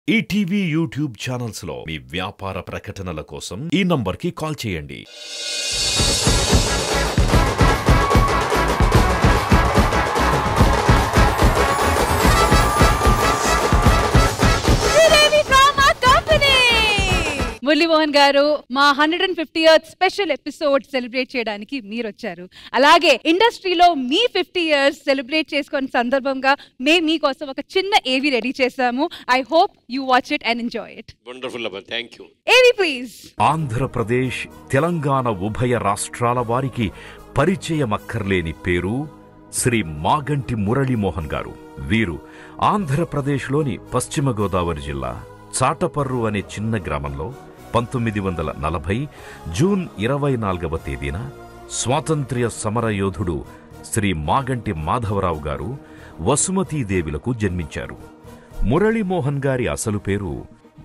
ETV YouTube channels లో మీ వ్యాపార ప్రకటనల కోసం ఈ నంబర్కి కాల్ చేయండి శ్రీదేవి డ్రామా కంపెనీ మురళీమోహన్ గారు మా hundred and fifty years special episode celebrate చేయడానికి మీరు వచ్చారు అలాగే ఇండస్ట్రీలో మీ ఫిఫ్టీ ఇయర్స్ సెలబ్రేట్ చేసుకున్న సందర్భంగా మేము మీకోసం ఒక చిన్న ఏవి రెడీ చేసాము I hope you watch it and enjoy it wonderful అమ్మా thank you AV please Andhra Pradesh Telangana ఉభయ రాష్ట్రాల వారికి పరిచయమక్కర్లేని పేరు శ్రీ మాగంటి మురళీమోహన్ గారు వీరు ఆంధ్రప్రదేశ్లోని పశ్చిమ గోదావరి జిల్లా చాటపర్రు అనే చిన్న గ్రామంలో పంతొమ్మిది వందల నలభై జూన్ ఇరవై నాలుగవ తేదీన స్వాతంత్ర్య సమరయోధుడు శ్రీ మాగంటి మాధవరావు గారు వసుమతీదేవిలకు జన్మించారు మురళీమోహన్ గారి అసలు పేరు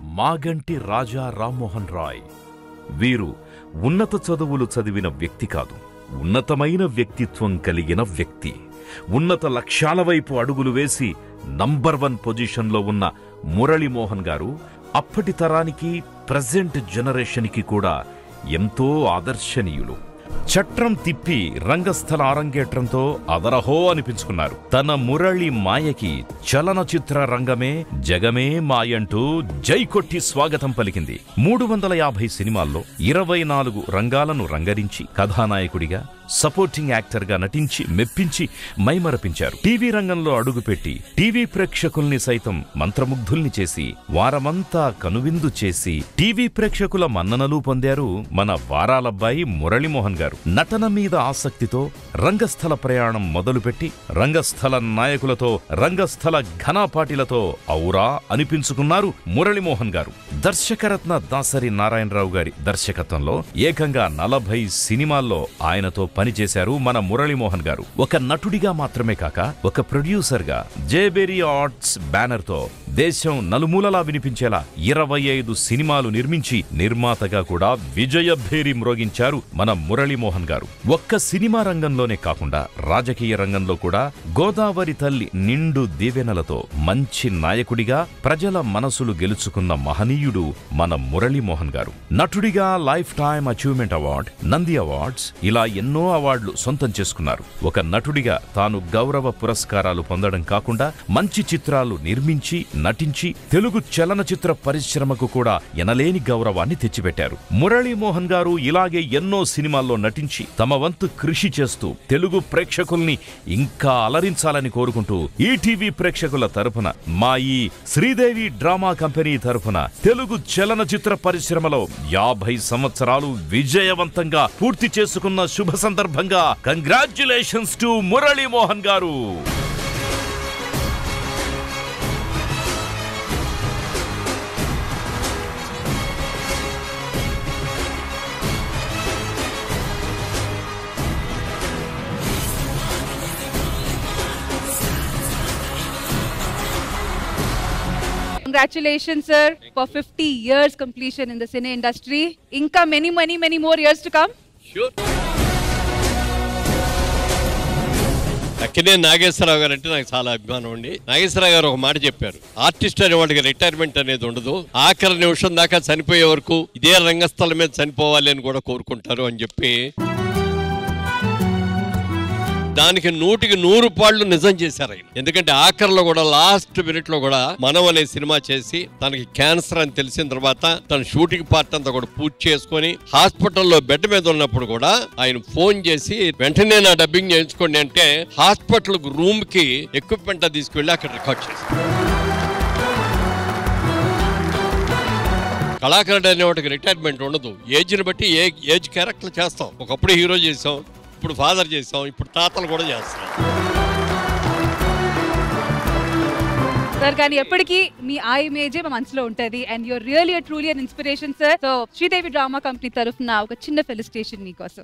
మాగంటి రాజా రామ్మోహన్ రాయ్ వీరు ఉన్నత చదువులు చదివిన వ్యక్తి కాదు ఉన్నతమైన వ్యక్తిత్వం కలిగిన వ్యక్తి ఉన్నత లక్ష్యాల వైపు అడుగులు వేసి నంబర్ వన్ పొజిషన్లో ఉన్న మురళీమోహన్ గారు అప్పటి తరానికి ప్రజెంట్ జనరేషన్కి కూడా ఎంతో ఆదర్శనీయులు చట్రం తిప్పి రంగస్థల అరంగేట్రంతో అదరహో అనిపించుకున్నారు తన మురళి మాయకి చలనచిత్ర రంగమే జగమే మాయంటూ జై కొట్టి స్వాగతం పలికింది మూడు వందల యాభై సినిమాల్లో ఇరవై నాలుగు రంగాలను రంగరించి కథానాయకుడిగా సపోర్టింగ్ యాక్టర్ గా నటించి మెప్పించి మైమరపించారు టీవీ రంగంలో అడుగుపెట్టి టీవీ ప్రేక్షకుల్ని సైతం మంత్రముగ్ధుల్ని చేసి వారమంతా కనువిందు చేసి టీవీ ప్రేక్షకుల మన్ననలు పొందారు మన వారాలబ్బాయి మురళీమోహన్ గారు నటన మీద ఆసక్తితో రంగస్థల ప్రయాణం మొదలుపెట్టి రంగస్థల నాయకులతో రంగస్థల ఘనాపాటిలతో ఔరా అనిపించుకున్నారు మురళీమోహన్ గారు దర్శకరత్న దాసరి నారాయణరావు గారి దర్శకత్వంలో ఏకంగా నలభై సినిమాల్లో ఆయనతో పనిచేశారు మన మురళీమోహన్ గారు ఒక నటుడిగా మాత్రమే కాక ఒక ప్రొడ్యూసర్ గా జేబెరీ ఆర్ట్స్ బ్యానర్ తో దేశం నలుమూలలా వినిపించేలా ఇరవై ఐదు సినిమాలు నిర్మించి నిర్మాతగా కూడా విజయభేరి మ్రోగించారు మన మురళీమోహన్ గారు ఒక్క సినిమా రంగంలోనే కాకుండా రాజకీయ రంగంలో కూడా గోదావరి తల్లి నిండు దీవెనలతో మంచి నాయకుడిగా ప్రజల మనసులు గెలుచుకున్న మహనీయుడు మన మురళీమోహన్ గారు నటుడిగా life time achievement award Nandi awards ఇలా ఎన్నో అవార్డులు సొంతం చేసుకున్నారు ఒక నటుడిగా తాను గౌరవ పురస్కారాలు పొందడం కాకుండా మంచి చిత్రాలు నిర్మించి నటించి తెలుగు చలనచిత్ర పరిశ్రమకు కూడా ఎనలేని గౌరవాన్ని తెచ్చిపెట్టారు మురళీమోహన్ గారు ఇలాగే ఎన్నో సినిమాల్లో నటించి తమ వంతు కృషి చేస్తూ తెలుగు ప్రేక్షకుల్ని ఇంకా అలరించాలని కోరుకుంటూ ఈటీవీ ప్రేక్షకుల తరపున మా ఈ శ్రీదేవి డ్రామా కంపెనీ తరపున తెలుగు చలనచిత్ర పరిశ్రమలో యాభై సంవత్సరాలు విజయవంతంగా పూర్తి చేసుకున్న శుభ సందర్భంగా కంగ్రాచ్యులేషన్స్ టు మురళీమోహన్ గారు congratulation sir for fifty years completion in the cine industry ఇంకా many many many more years to come sure Akkineni Nageswara Rao గారు అంటే నాకు చాలా అభిమానం అండి నాగేశ్వరరావు గారు ఒక మాట చెప్పారు ఆర్టిస్ట్ అనే వాడికి రిటైర్మెంట్ అనేది ఉండదు ఆఖరి నిమిషం దాకా చనిపోయే వరకు ఇదే రంగస్థలం మీద చనిపోవాలి అని కూడా కోరుకుంటారు అని చెప్పి దానికి నూటికి నూరు పాళ్ళు నిజం చేశారు ఆయన ఎందుకంటే ఆఖరిలో కూడా లాస్ట్ మినిట్ లో కూడా మనం అనే సినిమా చేసి తనకి క్యాన్సర్ అని తెలిసిన తర్వాత తన షూటింగ్ పార్ట్ అంతా కూడా పూర్తి చేసుకొని హాస్పిటల్లో బెడ్ మీద ఉన్నప్పుడు కూడా ఆయన ఫోన్ చేసి వెంటనే నా డబ్బింగ్ చేయించుకోండి అంటే హాస్పిటల్ రూమ్ కి ఎక్విప్మెంట్ తీసుకెళ్లి అక్కడ రికార్డ్ చేశారు కళాకారుడు అనే వాటికి రిటైర్మెంట్ ఉండదు ఏజ్ని బట్టి ఏ ఏజ్ క్యారెక్టర్ చేస్తాం ఒకప్పుడు హీరో చేసాం ఇప్పుడు ఫాదర్ చేసాం ఇప్పుడు తాతలు కూడా చేస్తాం సార్ కానీ ఎప్పటికీ మీ ఆ ఇమేజే మా మనసులో ఉంటుంది and your really truly an inspiration sir so Sridevi drama company తరఫున ఒక చిన్న ఫెలిసిటేషన్ మీకోసం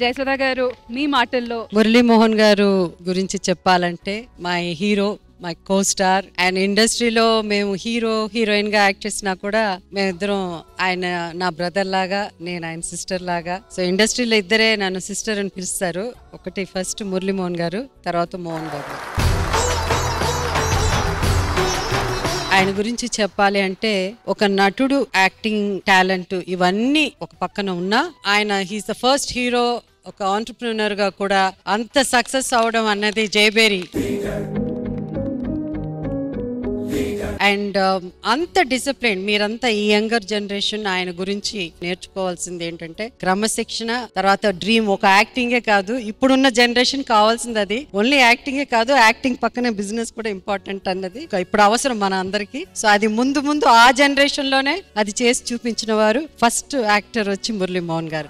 జయసుధ గారు మీ మాటల్లో మురళీమోహన్ గారు గురించి చెప్పాలంటే my hero my co star and ఇండస్ట్రీలో మేము హీరో హీరోయిన్ గా యాక్ట్ చేసినా కూడా మేమిద్దరం ఆయన నా బ్రదర్ లాగా నేను ఆయన సిస్టర్ లాగా సో ఇండస్ట్రీలో ఇద్దరే నన్ను సిస్టర్ అని పిలుస్తారు ఒకటి ఫస్ట్ మురళీమోహన్ గారు తర్వాత మోహన్ బాబు ఆయన గురించి చెప్పాలి అంటే ఒక నటుడు యాక్టింగ్ టాలెంట్ ఇవన్నీ ఒక పక్కన ఉన్నా ఆయన హీస్ ద ఫస్ట్ హీరో ఒక ఆంటర్ప్రినర్ గా కూడా అంత సక్సెస్ అవడం అన్నది జయబేరి అండ్ అంత డిసిప్లిన్ మీరంతా ఈ యంగర్ జనరేషన్ ఆయన గురించి నేర్చుకోవాల్సింది ఏంటంటే క్రమశిక్షణ తర్వాత డ్రీమ్ ఒక యాక్టింగే కాదు ఇప్పుడున్న జనరేషన్ కావాల్సింది అది ఓన్లీ యాక్టింగే కాదు యాక్టింగ్ పక్కనే బిజినెస్ కూడా ఇంపార్టెంట్ అన్నది ఇప్పుడు అవసరం మన అందరికి సో అది ముందు ముందు ఆ జనరేషన్ లోనే అది చేసి చూపించిన వారు ఫస్ట్ యాక్టర్ వచ్చి మురళీ మోహన్ గారు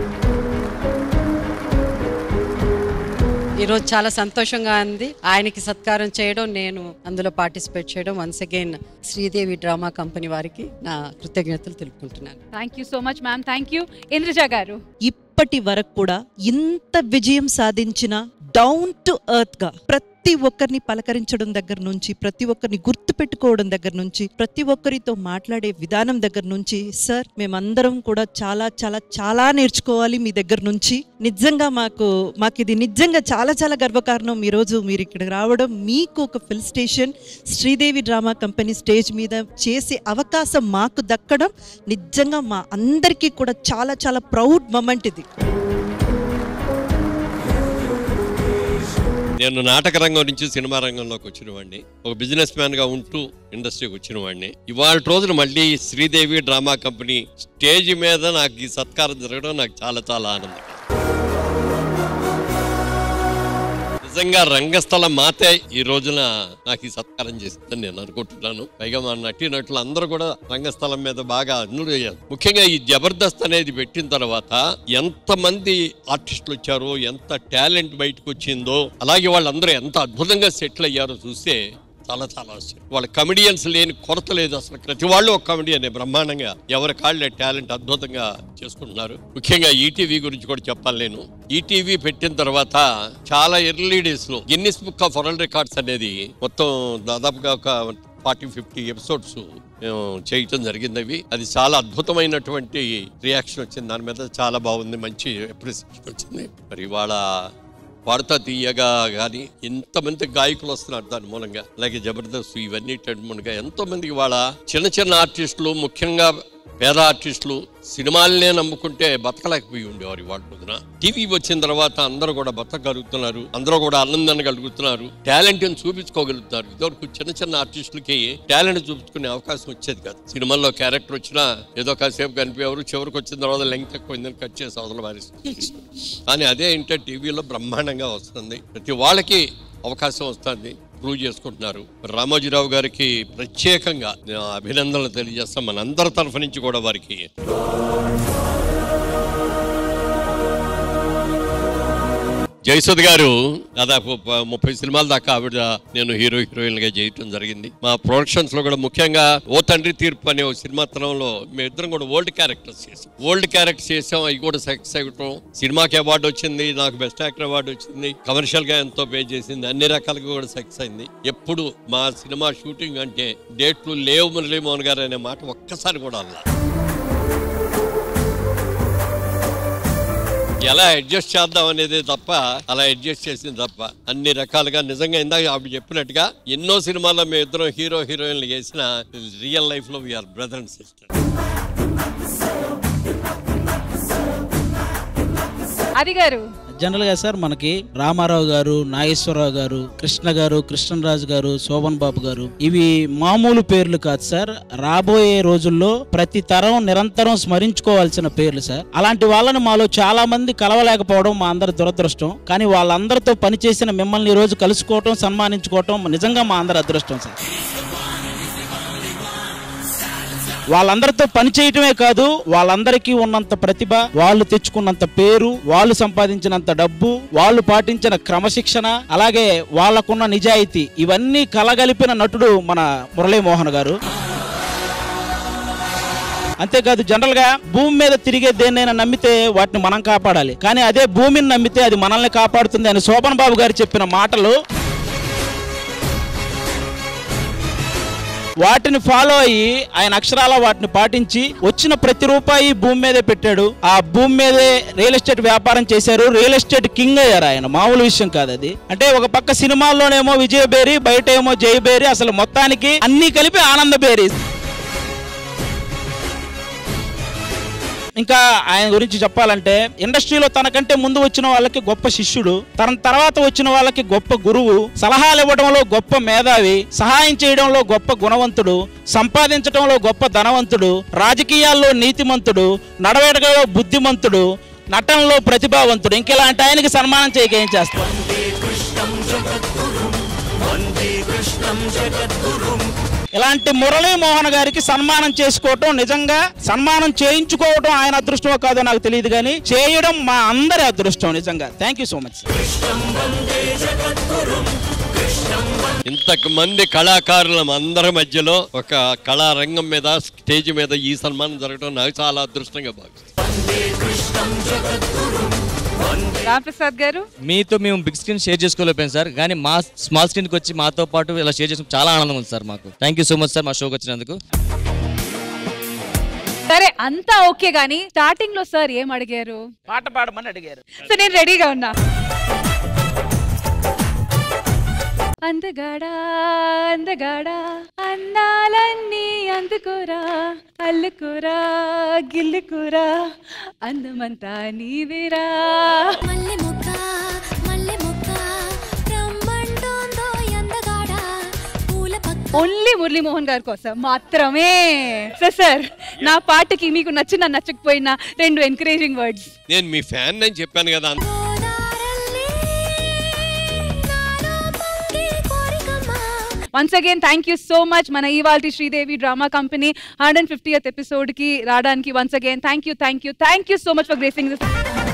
ఈరోజు చాలా సంతోషంగా ఉంది ఆయనకి సత్కారం చేయడం నేను అందులో పార్టిసిపేట్ చేయడం once again Sridevi drama company వారికి నా కృతజ్ఞతలు తెలుపుకుంటున్నాను thank you so much ma'am thank you Indraja గారు ఇప్పటి వరకు కూడా ఇంత విజయం సాధించిన డౌన్ టు ఎర్త్ గా ప్రతి ఒక్కరిని పలకరించడం దగ్గర నుంచి ప్రతి ఒక్కరిని గుర్తు పెట్టుకోవడం దగ్గర నుంచి ప్రతి ఒక్కరితో మాట్లాడే విధానం దగ్గర నుంచి సార్ మేమందరం కూడా చాలా చాలా చాలా నేర్చుకోవాలి మీ దగ్గర నుంచి నిజంగా మాకు మాకు ఇది నిజంగా చాలా చాలా గర్వకారణం ఈ రోజు మీరు ఇక్కడికి రావడం మీకు ఒక ఫిల్ స్టేషన్ శ్రీదేవి డ్రామా కంపెనీ స్టేజ్ మీద చేసే అవకాశం మాకు దక్కడం నిజంగా మా అందరికీ కూడా చాలా చాలా ప్రౌడ్ మొమెంట్ ఇది నేను నాటక రంగం నుంచి సినిమా రంగంలోకి వచ్చిన వాడిని ఒక బిజినెస్ మ్యాన్ గా ఉంటూ ఇండస్ట్రీకి వచ్చిన వాడిని ఇవాళ రోజున మళ్ళీ శ్రీదేవి డ్రామా కంపెనీ స్టేజ్ మీద నాకు ఈ సత్కారం జరగడం నాకు చాలా చాలా ఆనందం నిజంగా రంగస్థల మాతే ఈ రోజున నాకు ఈ సత్కారం చేసిందని నేను అనుకుంటున్నాను పైగా మా నటీనటులు అందరూ కూడా రంగస్థలం మీద బాగా అన్నుడు అయ్యారు ముఖ్యంగా ఈ జబర్దస్త్ అనేది పెట్టిన తర్వాత ఎంత మంది ఆర్టిస్టులు వచ్చారో ఎంత టాలెంట్ బయటకు వచ్చిందో అలాగే వాళ్ళందరూ ఎంత అద్భుతంగా సెటిల్ అయ్యారో చూస్తే చాలా చాలా ఆశ్చర్యం వాళ్ళ కమెడియన్స్ లేని కొరత లేదు అసలు ప్రతి వాళ్ళు ఒక కమెడియన్ బ్రహ్మాండంగా ఎవరి కాళ్ళే టాలెంట్ అద్భుతంగా చేసుకుంటున్నారు ముఖ్యంగా ఈటీవీ గురించి కూడా చెప్పాలి నేను ఈటీవీ పెట్టిన తర్వాత చాలా ఎర్లీ డేస్ లో Guinness book of world records అనేది మొత్తం దాదాపుగా ఒక ఫార్టీ ఫిఫ్టీ ఎపిసోడ్స్ మేము చేయటం జరిగింది అవి అది చాలా అద్భుతమైనటువంటి రియాక్షన్ వచ్చింది దాని మీద చాలా బాగుంది మంచి అప్రిసియేషన్ వచ్చింది మరి ఇవాళ పాడతా తీయగా కానీ ఎంతమంది గాయకులు వస్తున్నారు దాని మూలంగా అలాగే జబర్దస్త్ ఇవన్నీ మూలంగా ఎంతో మందికి వాళ్ళ చిన్న చిన్న ఆర్టిస్టులు ముఖ్యంగా పేద ఆర్టిస్టులు సినిమాలనే నమ్ముకుంటే బతకలేకపోయి ఉండేవారు ఇవాళ రోజున టీవీ వచ్చిన తర్వాత అందరూ కూడా బతకగలుగుతున్నారు అందరూ కూడా ఆనందాన్ని కలుగుతున్నారు టాలెంట్ చూపించుకోగలుగుతున్నారు ఇదివరకు చిన్న చిన్న ఆర్టిస్టులకి టాలెంట్ చూపించుకునే అవకాశం వచ్చేది కాదు సినిమాల్లో క్యారెక్టర్ వచ్చినా ఏదో కాసేపు కనిపించేవారు చివరికి వచ్చిన తర్వాత లెంగ్త్ ఎక్కువైందని కట్ చేసి అవతల వారిస్తుంది కానీ అదే ఏంటంటే టీవీలో బ్రహ్మాండంగా వస్తుంది ప్రతి వాళ్ళకి అవకాశం వస్తుంది ప్రూవ్ చేసుకుంటున్నారు రామోజీరావు గారికి ప్రత్యేకంగా నేను అభినందనలు తెలియజేస్తాం మనందరి తరఫు నుంచి కూడా వారికి జయసుద్ గారు దాదాపు ప- ముప్పై సినిమాల దాకా ఆవిడ నేను హీరో హీరోయిన్ గా చేయటం జరిగింది మా ప్రొడక్షన్స్ లో కూడా ముఖ్యంగా ఓ తండ్రి తీర్పు అనే ఓ సినిమా తరంలో మేమిద్దరం కూడా ఓల్డ్ క్యారెక్టర్స్ చేసాం ఓల్డ్ క్యారెక్టర్స్ చేసాం అవి కూడా సక్సెస్ అవ్వటం సినిమాకి అవార్డు వచ్చింది నాకు బెస్ట్ యాక్టర్ అవార్డు వచ్చింది కమర్షియల్ గా ఎంతో పే చేసింది అన్ని రకాలుగా కూడా సక్సెస్ అయింది ఎప్పుడు మా సినిమా షూటింగ్ అంటే డేట్లు లేవు మురళీమోహన్ గారు అనే మాట ఒక్కసారి కూడా అలా ఎలా అడ్జస్ట్ చేద్దాం అనేది తప్ప అలా అడ్జస్ట్ చేసింది తప్ప అన్ని రకాలుగా నిజంగా ఇందాక ఆవిడ చెప్పినట్టుగా ఎన్నో సినిమాల్లో మేము ఇద్దరం హీరో హీరోయిన్లు చేసిన రియల్ లైఫ్ లో వీఆర్ బ్రదర్ అండ్ సిస్టర్ అది గారు జనరల్ గా సార్ మనకి రామారావు గారు నాగేశ్వరరావు గారు కృష్ణ గారు కృష్ణరాజు గారు శోభన్ బాబు గారు ఇవి మామూలు పేర్లు కాదు సార్ రాబోయే రోజుల్లో ప్రతి తరం నిరంతరం స్మరించుకోవాల్సిన పేర్లు సార్ అలాంటి వాళ్ళని మాలో చాలా మంది కలవలేకపోవడం మా అందరి దురదృష్టం కానీ వాళ్ళందరితో పనిచేసిన మిమ్మల్ని ఈ రోజు కలుసుకోవటం సన్మానించుకోవటం నిజంగా మా అందరి అదృష్టం సార్ వాళ్ళందరితో పని చేయటమే కాదు వాళ్ళందరికీ ఉన్నంత ప్రతిభ వాళ్ళు తెచ్చుకున్నంత పేరు వాళ్ళు సంపాదించినంత డబ్బు వాళ్ళు పాటించిన క్రమశిక్షణ అలాగే వాళ్ళకున్న నిజాయితీ ఇవన్నీ కలగలిపిన నటుడు మన మురళీమోహన్ గారు అంతేకాదు జనరల్ గా భూమి మీద తిరిగే దేన్నైనా నమ్మితే వాటిని మనం కాపాడాలి కానీ అదే భూమిని నమ్మితే అది మనల్ని కాపాడుతుంది అని శోభన్ బాబు గారు చెప్పిన మాటలు వాటిని ఫాలో అయ్యి ఆయన అక్షరాల వాటిని పాటించి వచ్చిన ప్రతి రూపాయి భూమి మీదే పెట్టాడు ఆ భూమి మీదే రియల్ ఎస్టేట్ వ్యాపారం చేశారు రియల్ ఎస్టేట్ కింగ్ అయ్యారు ఆయన మామూలు విషయం కాదు అది అంటే ఒక పక్క సినిమాల్లోనేమో విజయ బేరి బయట ఏమో జయ బేరి అసలు మొత్తానికి అన్ని కలిపి ఆనంద బేరి ఇంకా ఆయన గురించి చెప్పాలంటే ఇండస్ట్రీలో తనకంటే ముందు వచ్చిన వాళ్ళకి గొప్ప శిష్యుడు తన తర్వాత వచ్చిన వాళ్ళకి గొప్ప గురువు సలహాలు ఇవ్వడంలో గొప్ప మేధావి సహాయం చేయడంలో గొప్ప గుణవంతుడు సంపాదించడంలో గొప్ప ధనవంతుడు రాజకీయాల్లో నీతిమంతుడు నడవడికలో బుద్ధిమంతుడు నటనలో ప్రతిభావంతుడు ఇంకెలాంటి ఆయనకి సన్మానం చేయక ఏం చేస్తాం ఇలాంటి మురళీమోహన్ గారికి సన్మానం చేసుకోవటం నిజంగా సన్మానం చేయించుకోవటం ఆయన అదృష్టమో కాదో నాకు తెలియదు కానీ చేయడం మా అందరి అదృష్టం నిజంగా థ్యాంక్ యూ సో మచ్ ఇంతకు మంది కళాకారుల అందరి మధ్యలో ఒక కళారంగం మీద స్టేజ్ మీద ఈ సన్మానం జరగడం నాకు చాలా అదృష్టంగా భావిస్తాను రామప్రసాద్ గారు మీతో మేము బిగ్ స్క్రీన్ షేర్ చేసుకోలేకపోయాం సార్ కానీ మా స్మాల్ స్క్రీన్కి వచ్చి మాతో పాటు ఇలా షేర్ చేసుకుని చాలా ఆనందం ఉంది సార్ మాకు thank you so much sir మా షోకి వచ్చినందుకు సరే అంతా ఓకే గానీ స్టార్టింగ్ లో సార్ ఏం అడిగారు పాట పాడమని అడిగారు సో నేను రెడీగా ఉన్నా అందగాడా అందగాడా అన్నాలన్నీ అందుకోరా అల్లుకోరా గిల్లుకోరా అందమంతా నీవేరా మల్లె మొక్క మల్లె మొక్క రమ్మంటోందో ఎందగాడ పూల పక్క ఓన్లీ మురళీమోహన్ గారి కోసం మాత్రమే సార్ సార్ నా పాటకి మీకు నచ్చిన నచ్చకపోయినా రెండు ఎంకరేజింగ్ వర్డ్స్ నేను మీ ఫ్యాన్ అని చెప్పాను కదా గోదారల్లే నాలో పొంగే కోరికమ్మా once again thank you so much మన ఇవాల్టి Sridevi drama company hundred and fiftieth episode కి రావడానికి once again thank you thank you thank you so much for gracing this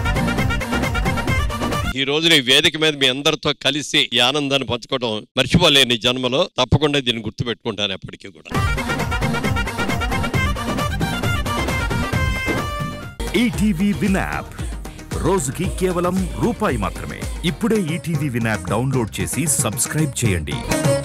ఈ రోజు ఈ వేదిక మీద మీ అందరితో కలిసి ఈ ఆనందాన్ని పంచుకోవడం మర్చిపోలేని జన్మలో తప్పకుండా దీన్ని గుర్తుపెట్టుకుంటాను ఎప్పటికీ కూడా ఈటీవీ విన్ యాప్ రోజుకి కేవలం రూపాయి మాత్రమే ఇప్పుడే ఈటీవీ విన్ యాప్ డౌన్లోడ్ చేసి సబ్స్క్రైబ్ చేయండి